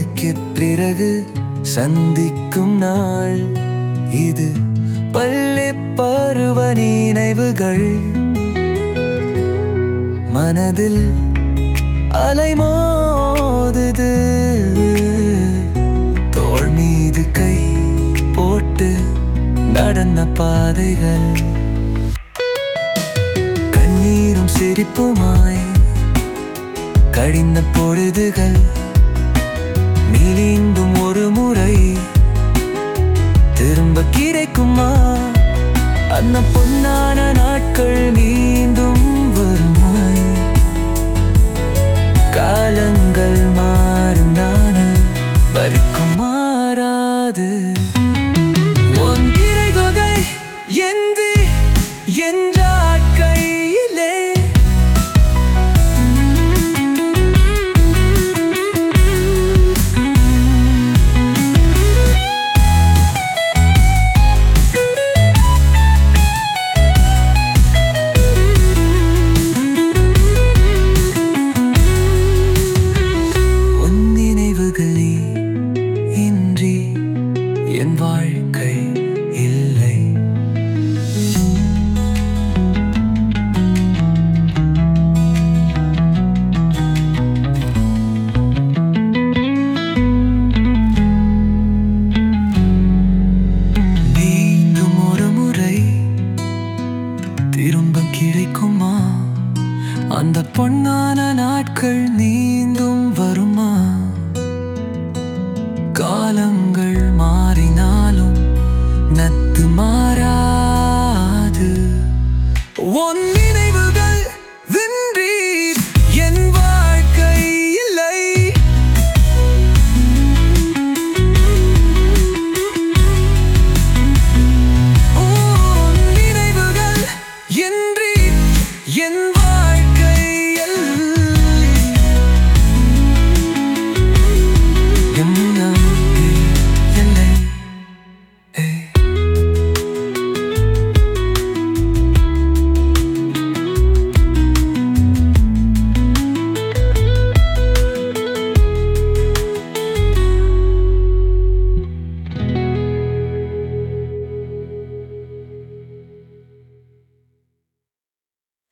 நாளைக்கு பிறகு சந்திக்கும் நாள் இது பள்ளி பருவ நினைவுகள் மனதில் அலைமோதுது தோள் மீது கை போட்டு நடந்த பாதைகள் கண்ணீரும் சிரிப்புமாய் கழிந்த பொழுதுகள் மீண்டும் ஒரு முறை திரும்ப கிடைக்குமா அந்த பொன்னான நாட்கள் மீண்டும் வருமாய் காலங்கள் மாறினான வரைக்கும் மாறாது உன் இறைவகை எந்தி என்றார் கையிலே உன் நினைவுகளே இன்றி என் வாழ்க்கை இல்லை மீண்டும் ஒரு முறை திரும்ப கிடைக்குமா அந்த பொன்னான நாட்கள் நீந்தும் வருமா காலங்கள் மாறினாலும் நத்து மாறாது ஒன்